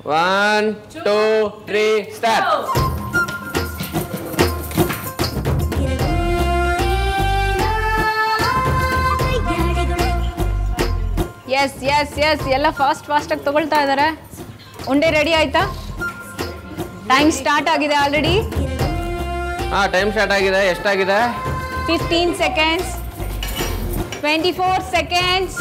One two three start S S S ಎಲ್ಲ fast ಫಾಸ್ಟಾಗಿ ತಗೊಳ್ತಾ ಇದ್ದಾರೆ ಉಂಡೆ ರೆಡಿ ಆಯ್ತಾ ಟೈಮ್ ಸ್ಟಾರ್ಟ್ ಆಗಿದೆ ಆಲ್ರೆಡಿ ಹಾ ಟೈಮ್ ಸ್ಟಾರ್ಟ್ ಆಗಿದೆ ಎಷ್ಟಾಗಿದೆ fifteen seconds twenty four seconds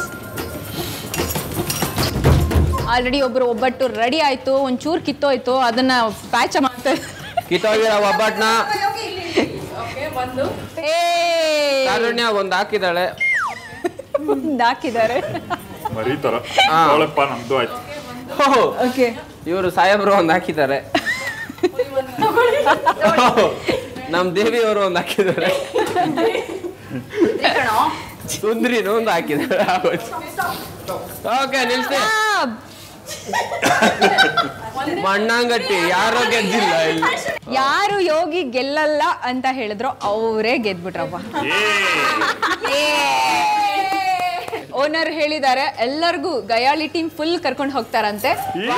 already ಒಬ್ಬರು ಒಬ್ಬಟ್ಟು ರೆಡಿ ಆಯ್ತು ಒಂಚೂರು ಕಿತ್ತೋಯ್ತು ಅದನ್ನ ಪ್ಯಾಚ ಮಾಡ್ತಾರೆ ಕಿತ್ತೋಗಿರೋ ಒಬ್ಬಟ್ನ ಏ ಕಾರುಣ್ಯ ಒಂದು ಹಾಕಿದಾಳೆ ಒಂದ್ ಹಾಕಿದ್ದಾರೆ ಮರೀತಾರ ಹಾ. ಅವಳಪ್ಪ ನಮ್ದು ಆಯ್ತು ಓಕೆ ಇವರು ಸಾಹೇಬ್ರು ಒಂದು ಹಾಕಿದ್ದಾರೆ ನಮ್ ದೇವಿ ಅವರು ಒಂದು ಹಾಕಿದ್ದಾರೆ ಸುಂದ್ರಿನೂ ಒಂದು ಹಾಕಿದ್ದಾರೆ ಓಕೆ ನಿಲ್ಸಿ ಮಣ್ಣಂಗಟ್ಟಿ ಯಾರೋ ಗೆದ್ದಿಲ್ಲ ಇಲ್ಲಿ ಯಾರು ಯೋಗಿ ಗೆಲ್ಲಲ್ಲ ಅಂತ ಹೇಳಿದ್ರು ಅವರೇ ಗೆದ್ಬಿಟ್ರಪ್ಪ ಓನರ್ ಹೇಳಿದ್ದಾರೆ ಎಲ್ಲರಿಗೂ ಗಯಾಳಿ ಟೀಮ್ ಫುಲ್ ಕರ್ಕೊಂಡು ಹೋಗ್ತಾರಂತೆ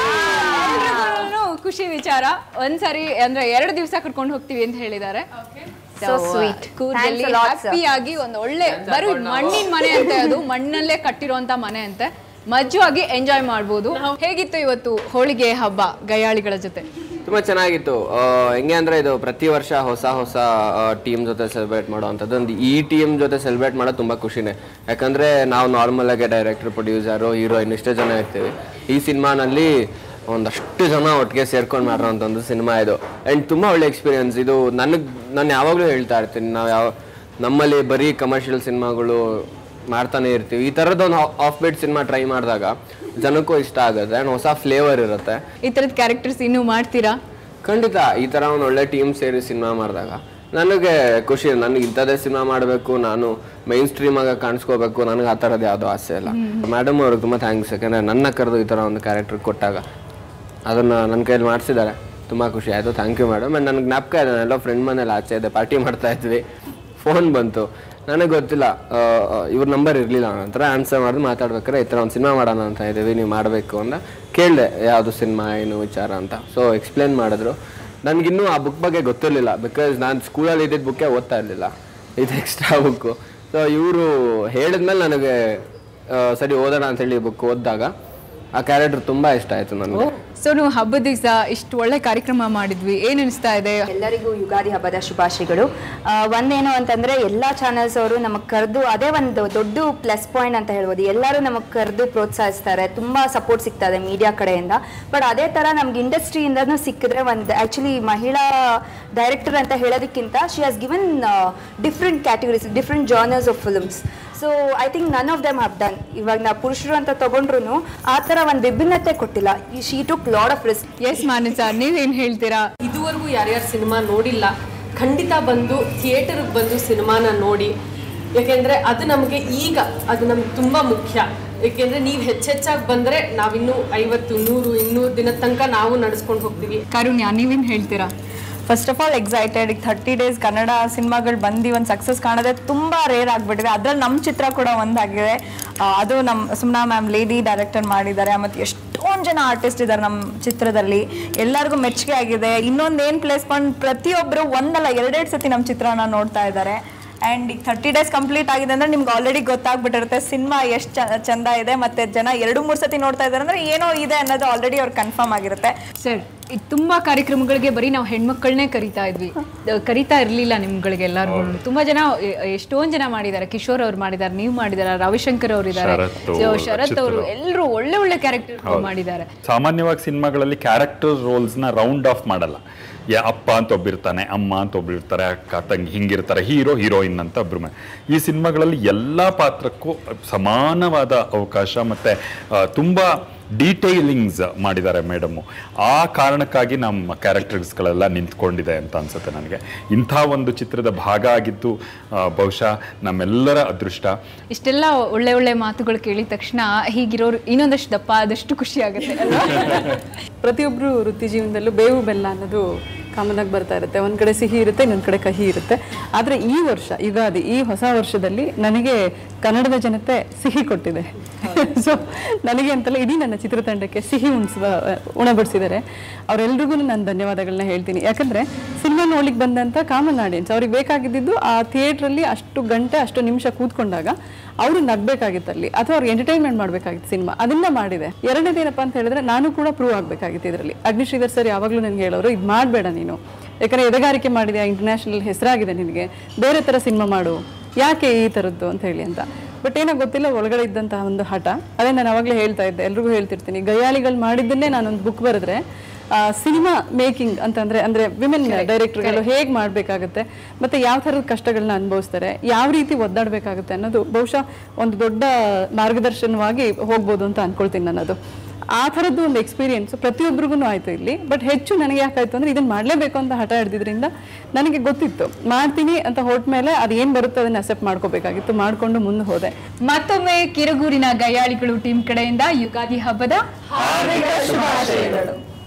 ಎಲ್ರಿಗೂನು ಖುಷಿ ವಿಚಾರ ಒಂದ್ಸರಿ ಅಂದ್ರೆ ಎರಡು ದಿವಸ ಕರ್ಕೊಂಡು ಹೋಗ್ತೀವಿ ಅಂತ ಹೇಳಿದ್ದಾರೆ So sweet. Thanks a lot, sir. Happy ಆಗಿ ಒಂದು ಒಳ್ಳೆ ಬರೀ ಮಣ್ಣಿನ ಮನೆ ಅಂತೆ ಅದು ಮಣ್ಣಲ್ಲೇ ಕಟ್ಟಿರುವಂತ ಮನೆ ಅಂತೆ ಮಜ್ಜುವಾಗಿ ಎಂಜಾಯ್ ಮಾಡ್ಬೋದು ಹೇಗಿತ್ತು ಇವತ್ತು ಹೋಳಿಗೆ ಹಬ್ಬ ಗಯಾಳಿಗಳ ಜೊತೆ ತುಂಬ ಚೆನ್ನಾಗಿತ್ತು ಆ, ಹೆಂಗೆ ಅಂದರೆ ಇದು ಪ್ರತಿ ವರ್ಷ ಹೊಸ ಹೊಸ ಟೀಮ್ ಜೊತೆ ಸೆಲೆಬ್ರೇಟ್ ಮಾಡುವಂಥದ್ದು ಒಂದು ಈ ಟೀಮ್ ಜೊತೆ ಸೆಲೆಬ್ರೇಟ್ ಮಾಡೋದು ತುಂಬ ಖುಷಿನೇ ಯಾಕಂದರೆ ನಾವು ನಾರ್ಮಲ್ ಆಗಿ ಡೈರೆಕ್ಟರ್ ಪ್ರೊಡ್ಯೂಸರು ಹೀರೋಯಿನ್ ಇಷ್ಟೇ ಜನ ಇರ್ತೀವಿ ಈ ಸಿನಿಮಾನಲ್ಲಿ ಒಂದಷ್ಟು ಜನ ಒಟ್ಟಿಗೆ ಸೇರ್ಕೊಂಡು ಮಾಡಿರೋಂಥ ಒಂದು ಸಿನಿಮಾ ಇದು ಆ್ಯಂಡ್ ತುಂಬ ಒಳ್ಳೆ ಎಕ್ಸ್ಪೀರಿಯನ್ಸ್ ಇದು ನನಗೆ ನಾನು ಯಾವಾಗಲೂ ಹೇಳ್ತಾ ಇರ್ತೀನಿ ನಾವು ಯಾವ ನಮ್ಮಲ್ಲಿ ಬರೀ ಕಮರ್ಷಿಯಲ್ ಸಿನಿಮಾಗಳು ಮಾಡ್ತಾನೆ ಇರ್ತೀವಿ ಈ ಥರದ್ದೊಂದು ಆಫ್ ಬೀಟ್ ಸಿನಿಮಾ ಟ್ರೈ ಮಾಡಿದಾಗ ಜನಕ್ಕೂ ಇಷ್ಟ ಆಗುತ್ತೆ ಆ್ಯಂಡ್ ಹೊಸ ಫ್ಲೇವರ್ ಇರುತ್ತೆ ಈ ತರದ ಕ್ಯಾರೆಕ್ಟರ್ಸ್ ಇನ್ನೂ ಮಾಡ್ತೀರಾ ಖಂಡಿತ ಈ ಥರ ಒಂದು ಒಳ್ಳೆ ಟೀಮ್ ಸೇರಿ ಸಿನಿಮಾ ಮಾಡಿದಾಗ ನನಗೆ ಖುಷಿ ನನಗೆ ಇಂಥದ್ದೇ ಸಿನಿಮಾ ಮಾಡಬೇಕು ನಾನು ಮೈನ್ ಸ್ಟ್ರೀಮ್ ಆಗಿ ಕಾಣಿಸ್ಕೋಬೇಕು ನನಗೆ ಆ ಥರದ್ದು ಯಾವುದೋ ಆಸೆ ಇಲ್ಲ ಮೇಡಮ್ ಅವ್ರಿಗೆ ತುಂಬ ಥ್ಯಾಂಕ್ಸ್ ಯಾಕಂದರೆ ನನ್ನ ಕರೆದು ಈ ಥರ ಒಂದು ಕ್ಯಾರೆಕ್ಟರ್ ಕೊಟ್ಟಾಗ ಅದನ್ನು ನನ್ನ ಕೈಯಲ್ಲಿ ಮಾಡಿಸಿದ್ದಾರೆ ತುಂಬ ಖುಷಿ ಆಯಿತು ಥ್ಯಾಂಕ್ ಯು ಮೇಡಮ್ ಆ್ಯಂಡ್ ನನಗೆ ಜ್ಞಾಪಕ ಇದೆ ನಾನೆಲ್ಲೋ ಫ್ರೆಂಡ್ ಮನೇಲಿ ಆಚೆ ಇದೆ ಪಾರ್ಟಿ ಮಾಡ್ತಾ ಇದ್ವಿ ಫೋನ್ ಬಂತು ನನಗೆ ಗೊತ್ತಿಲ್ಲ ಇವ್ರ ನಂಬರ್ ಇರಲಿಲ್ಲ ನನ್ನ ಹತ್ರ ಆನ್ಸರ್ ಮಾಡಿದ್ರೆ ಮಾತಾಡ್ಬೇಕಾದ್ರೆ ಈ ಥರ ಒಂದು ಸಿನಿಮಾ ಮಾಡೋಣ ಅಂತ ಇದ್ದೀವಿ ನೀವು ಮಾಡಬೇಕು ಅಂತ ಕೇಳಿದೆ ಯಾವುದು ಸಿನಿಮಾ ಏನು ವಿಚಾರ ಅಂತ ಸೊ ಎಕ್ಸ್ಪ್ಲೇನ್ ಮಾಡಿದ್ರು ನನಗಿನ್ನೂ ಆ ಬುಕ್ ಬಗ್ಗೆ ಗೊತ್ತಿರಲಿಲ್ಲ ಬಿಕಾಸ್ ನಾನು ಸ್ಕೂಲಲ್ಲಿ ಇದ್ದಿದ್ದ ಬುಕ್ಕೇ ಓದ್ತಾ ಇರಲಿಲ್ಲ ಇದು ಎಕ್ಸ್ಟ್ರಾ ಬುಕ್ಕು ಸೊ ಇವರು ಹೇಳಿದ್ಮೇಲೆ ನನಗೆ ಆ, ಸರಿ ಓದೋಣ ಅಂತೇಳಿ ಬುಕ್ ಓದಿದಾಗ ಆ ಕ್ಯಾರೆಕ್ಟರ್ ತುಂಬ ಇಷ್ಟ ಆಯಿತು ನನಗೆ ಸೊ ನೀವು ಹಬ್ಬದ ದಿವಸ ಇಷ್ಟು ಒಳ್ಳೆ ಕಾರ್ಯಕ್ರಮ ಮಾಡಿದ್ವಿ ಏನ್ ಅನಿಸ್ತಾ ಇದೆ ಎಲ್ಲರಿಗೂ ಯುಗಾದಿ ಹಬ್ಬದ ಶುಭಾಶಯಗಳು ಆ, ಒಂದೇನು ಅಂತಂದ್ರೆ ಎಲ್ಲ ಚಾನೆಲ್ಸ್ ಅವರು ನಮಗೆ ಕರೆದು ಅದೇ ಒಂದು ದೊಡ್ಡ ಪ್ಲಸ್ ಪಾಯಿಂಟ್ ಅಂತ ಹೇಳ್ಬೋದು ಎಲ್ಲರೂ ನಮಗೆ ಕರೆದು ಪ್ರೋತ್ಸಾಹಿಸ್ತಾರೆ ತುಂಬಾ ಸಪೋರ್ಟ್ ಸಿಗ್ತಾ ಇದೆ ಮೀಡಿಯಾ ಕಡೆಯಿಂದ ಬಟ್ ಅದೇ ತರ ನಮ್ಗೆ ಇಂಡಸ್ಟ್ರಿಯಿಂದನೂ ಸಿಕ್ಕಿದ್ರೆ ಒಂದು ಆಕ್ಚುಲಿ ಮಹಿಳಾ ಡೈರೆಕ್ಟರ್ ಅಂತ ಹೇಳೋದಕ್ಕಿಂತ she has given different categories different genres of films so I think none of them have done ಇವಾಗ ನಾ ಪುರುಷರು ಅಂತ ತಗೊಂಡ್ರು ಆ ಥರ ಒಂದು ವಿಭಿನ್ನತೆ ಕೊಟ್ಟಿಲ್ಲ ಈ she took lot of risk ಎಸ್ ಮಾನಸ ನೀವೇನ್ ಹೇಳ್ತೀರಾ ಇದುವರೆಗೂ ಯಾರ್ಯಾರು ಸಿನಿಮಾ ನೋಡಿಲ್ಲ ಖಂಡಿತ ಬಂದು ಥಿಯೇಟರ್ಗೆ ಬಂದು ಸಿನಿಮಾನ ನೋಡಿ ಯಾಕೆಂದ್ರೆ ಅದು ನಮಗೆ ಈಗ ಅದು ನಮ್ಗೆ ತುಂಬ ಮುಖ್ಯ ಯಾಕೆಂದ್ರೆ ನೀವು ಹೆಚ್ಚೆಚ್ಚಾಗಿ ಬಂದರೆ ನಾವಿನ್ನೂ ಐವತ್ತು ನೂರು ಇನ್ನೂರು ದಿನದ ತನಕ ನಾವು ನಡೆಸ್ಕೊಂಡು ಹೋಗ್ತೀವಿ ಕರುಣ್ಯ ನೀವೇನ್ ಹೇಳ್ತೀರಾ ಫಸ್ಟ್ ಆಫ್ ಆಲ್ ಎಕ್ಸೈಟೆಡ್ ಈಗ ಥರ್ಟಿ ಡೇಸ್ ಕನ್ನಡ ಸಿನಿಮಾಗಳು ಬಂದು ಒಂದು ಸಕ್ಸಸ್ ಕಾಣೋದೇ ತುಂಬ ರೇರ್ ಆಗಿಬಿಟ್ಟಿದೆ ಅದ್ರಲ್ಲಿ ನಮ್ಮ ಚಿತ್ರ ಕೂಡ ಒಂದಾಗಿದೆ ಆ, ಅದು ನಮ್ಮ ಸುಮ್ನಾ ಮ್ಯಾಮ್ ಲೇಡಿ ಡೈರೆಕ್ಟರ್ ಮಾಡಿದ್ದಾರೆ ಮತ್ತು ಎಷ್ಟೊಂದು ಜನ ಆರ್ಟಿಸ್ಟ್ ಇದ್ದಾರೆ ನಮ್ಮ ಚಿತ್ರದಲ್ಲಿ ಎಲ್ಲರಿಗೂ ಮೆಚ್ಚುಗೆ ಆಗಿದೆ ಇನ್ನೊಂದು ಏನು ಪ್ಲೇಸ್ ಪಾಯಿಂಟ್ ಪ್ರತಿಯೊಬ್ಬರು ಒಂದಲ್ಲ ಎರಡೆರಡು ಸತಿ ನಮ್ಮ ಚಿತ್ರನ ನೋಡ್ತಾ ಇದ್ದಾರೆ ಆ್ಯಂಡ್ ಈಗ ಥರ್ಟಿ ಡೇಸ್ ಕಂಪ್ಲೀಟ್ ಆಗಿದೆ ಅಂದರೆ ನಿಮ್ಗೆ ಆಲ್ರೆಡಿ ಗೊತ್ತಾಗ್ಬಿಟ್ಟಿರುತ್ತೆ ಸಿನಿಮಾ ಎಷ್ಟು ಚಂದ ಇದೆ ಮತ್ತು ಜನ ಎರಡು ಮೂರು ಸತಿ ನೋಡ್ತಾ ಇದ್ದಾರೆ ಅಂದರೆ ಏನೋ ಇದೆ ಅನ್ನೋದು ಆಲ್ರೆಡಿ ಅವ್ರಿಗೆ ಕನ್ಫರ್ಮ್ ಆಗಿರುತ್ತೆ ಸರ್ ಇದು ತುಂಬಾ ಕಾರ್ಯಕ್ರಮಗಳಿಗೆ ಬರೀ ನಾವು ಹೆಣ್ಮಕ್ಳನ್ನೇ ಕರಿತಾ ಇದ್ವಿ ದ- ಕರಿತಾ ಇರ್ಲಿಲ್ಲ ನಿಮ್ಗಳಿಗೆ ಎಲ್ಲರಿಗೂ ತುಂಬಾ ಜನ ಎ- ಎಷ್ಟೊಂದ್ ಜನ ಮಾಡಿದ್ದಾರೆ ಕಿಶೋರ್ ಅವ್ರು ಮಾಡಿದ್ದಾರೆ ನೀವು ಮಾಡಿದಾರೆ ರವಿಶಂಕರ್ ಅವ್ರು ಇದ್ದಾರೆ ಶರತ್ So, ಅವ್ರು, ಶರತ್ ಅವರು ಚಿತ್ರ. ಎಲ್ಲರೂ ಒಳ್ಳೆ ಒಳ್ಳೆ ಕ್ಯಾರೆಕ್ಟರ್ ಮಾಡಿದ್ದಾರೆ ಸಾಮಾನ್ಯವಾಗಿ ಸಿನಿಮಾಗಳಲ್ಲಿ ಕ್ಯಾರೆಕ್ಟರ್ ರೋಲ್ಸ್ನ ರೌಂಡ್ ಆಫ್ ಮಾಡಲ್ಲ ಯಾ ಅಪ್ಪ ಅಂತ ಒಬ್ಬಿರ್ತಾನೆ ಅಮ್ಮ ಅಂತ ಒಬ್ಬಿರ್ತಾರೆ ಅಕ್ಕ ತಂಗಿ ಹಿಂಗಿರ್ತಾರೆ ಹೀರೋ ಹೀರೋಯಿನ್ ಅಂತ ಒಬ್ರು ಮಾ- ಈ ಸಿನಿಮಾಗಳಲ್ಲಿ ಎಲ್ಲ ಪಾತ್ರಕ್ಕೂ ಸಮಾನವಾದ ಅವಕಾಶ ಮತ್ತು ತುಂಬ ಡೀಟೇಲಿಂಗ್ಸ್ ಮಾಡಿದ್ದಾರೆ ಮೇಡಮ್ಮು ಆ ಕಾರಣಕ್ಕಾಗಿ ನಮ್ಮ ಕ್ಯಾರೆಕ್ಟರ್ಸ್ಗಳೆಲ್ಲ ನಿಂತ್ಕೊಂಡಿದೆ ಅಂತ ಅನ್ಸುತ್ತೆ ನನಗೆ ಇಂಥ ಒಂದು ಚಿತ್ರದ ಭಾಗ ಆಗಿದ್ದು ಆ, ಬಹುಶಃ ನಮ್ಮೆಲ್ಲರ ಅದೃಷ್ಟ ಇಷ್ಟೆಲ್ಲ ಒಳ್ಳೆ ಒಳ್ಳೆ ಮಾತುಗಳು ಕೇಳಿದ ತಕ್ಷಣ ಹೀಗಿರೋರು ಇನ್ನೊಂದಷ್ಟು ದಪ್ಪ ಆದಷ್ಟು ಖುಷಿ ಆಗುತ್ತೆ ಅಲ್ವಾ ಪ್ರತಿಯೊಬ್ಬರು ವೃತ್ತಿ ಜೀವನದಲ್ಲೂ ಬೇವು ಬೆಲ್ಲ ಅನ್ನೋದು ಕಾಮನ್ ಆಗಿ ಬರ್ತಾ ಇರುತ್ತೆ ಒಂದ್ ಕಡೆ ಸಿಹಿ ಇರುತ್ತೆ ಇನ್ನೊಂದ್ ಕಡೆ ಕಹಿ ಇರುತ್ತೆ ಆದ್ರೆ ಈ ವರ್ಷ ಯುಗಾದಿ ಈ ಹೊಸ ವರ್ಷದಲ್ಲಿ ನನಗೆ ಕನ್ನಡದ ಜನತೆ ಸಿಹಿ ಕೊಟ್ಟಿದೆ ಸೊ ನನಗೆ ಅಂತಲ್ಲ ಇಡೀ ನನ್ನ ಚಿತ್ರತಂಡಕ್ಕೆ ಸಿಹಿ ಉಣಿಸುವ ಉಣಬಡಿಸಿದ್ದಾರೆ ಅವರೆಲ್ರಿಗೂ ನಾನು ಧನ್ಯವಾದಗಳನ್ನ ಹೇಳ್ತೀನಿ ಯಾಕಂದ್ರೆ ಸಿನಿಮಾ ನೋಡ್ಲಿಕ್ಕೆ ಬಂದಂತ ಕಾಮನ್ ಆಡಿಯನ್ಸ್ ಅವ್ರಿಗೆ ಬೇಕಾಗಿದ್ದು ಆ ಥಿಯೇಟ್ರಲ್ಲಿ ಅಷ್ಟು ಗಂಟೆ ಅಷ್ಟು ನಿಮಿಷ ಕೂತ್ಕೊಂಡಾಗ ಅವರು ನಗ್ಬೇಕಾಗಿತ್ತು ಅಲ್ಲಿ ಅಥವಾ ಅವ್ರಿಗೆ ಎಂಟರ್ಟೈನ್ಮೆಂಟ್ ಮಾಡಬೇಕಾಗಿತ್ತು ಸಿನಿಮಾ ಅದನ್ನ ಮಾಡಿದೆ ಎರಡನೇದೇನಪ್ಪ ಅಂತ ಹೇಳಿದ್ರೆ ನಾನು ಕೂಡ ಪ್ರೂವ್ ಆಗಬೇಕಾಗಿತ್ತು ಇದರಲ್ಲಿ ಅಗ್ನಿಶ್ರೀಧರ್ ಸರ್ ಯಾವಾಗಲೂ ನನಗೆ ಹೇಳೋರು ಇದು ಮಾಡಬೇಡ ನೀನು ಯಾಕಂದ್ರೆ ಎದೆಗಾರಿಕೆ ಮಾಡಿದೆ ಇಂಟರ್ನ್ಯಾಷನಲ್ ಹೆಸರಾಗಿದೆ ನಿನಗೆ ಬೇರೆ ಥರ ಸಿನಿಮಾ ಮಾಡು ಯಾಕೆ ಈ ಥರದ್ದು ಅಂತ ಹೇಳಿ ಅಂತ ಬಟ್ ಏನೋ ಗೊತ್ತಿಲ್ಲ ಒಳಗಡೆ ಇದ್ದಂತಹ ಒಂದು ಹಠ ಅದೇ ನಾನು ಅವಾಗಲೇ ಹೇಳ್ತಾ ಇದ್ದೆ ಎಲ್ರಿಗೂ ಹೇಳ್ತಿರ್ತೀನಿ ಗಯಾಳಿಗಳು ಮಾಡಿದ್ದನ್ನೇ ನಾನೊಂದು ಬುಕ್ ಬರೆದ್ರೆ ಸಿನಿಮಾ ಮೇಕಿಂಗ್ ಅಂತಂದ್ರೆ ಅಂದ್ರೆ ವಿಮೆನ್ ಡೈರೆಕ್ಟರ್ಗಳು ಹೇಗೆ ಮಾಡಬೇಕಾಗುತ್ತೆ ಮತ್ತೆ ಯಾವ ಥರದ ಕಷ್ಟಗಳನ್ನ ಅನುಭವಿಸ್ತಾರೆ ಯಾವ ರೀತಿ ಒದ್ದಾಡಬೇಕಾಗುತ್ತೆ ಅನ್ನೋದು ಬಹುಶಃ ಒಂದು ದೊಡ್ಡ ಮಾರ್ಗದರ್ಶನವಾಗಿ ಹೋಗ್ಬೋದು ಅಂತ ಅನ್ಕೊಳ್ತೀನಿ ನಾನು ಅದು ಆ ಥರದ್ದು ಒಂದು ಎಕ್ಸ್ಪೀರಿಯನ್ಸ್ ಪ್ರತಿಯೊಬ್ಬರಿಗೂ ಆಯ್ತು ಇಲ್ಲಿ ಬಟ್ ಹೆಚ್ಚು ನನಗೆ ಯಾಕಾಯ್ತು ಅಂದ್ರೆ ಇದನ್ನ ಮಾಡಲೇಬೇಕು ಅಂತ ಹಠ ಹಿಡ್ದಿದ್ರಿಂದ ನನಗೆ ಗೊತ್ತಿತ್ತು ಮಾಡ್ತೀನಿ ಅಂತ ಹೊರಟ ಮೇಲೆ ಅದು ಏನು ಬರುತ್ತೆ ಅದನ್ನ ಅಕ್ಸೆಪ್ಟ್ ಮಾಡ್ಕೋಬೇಕಾಗಿತ್ತು ಮಾಡ್ಕೊಂಡು ಮುಂದೆ ಹೋದೆ ಮತ್ತೊಮ್ಮೆ ಕಿರಗೂರಿನ ಗಯಾಳಿಗಳು ಟೀಮ್ ಕಡೆಯಿಂದ ಯುಗಾದಿ ಹಬ್ಬದ ಶುಭಾಶಯಗಳು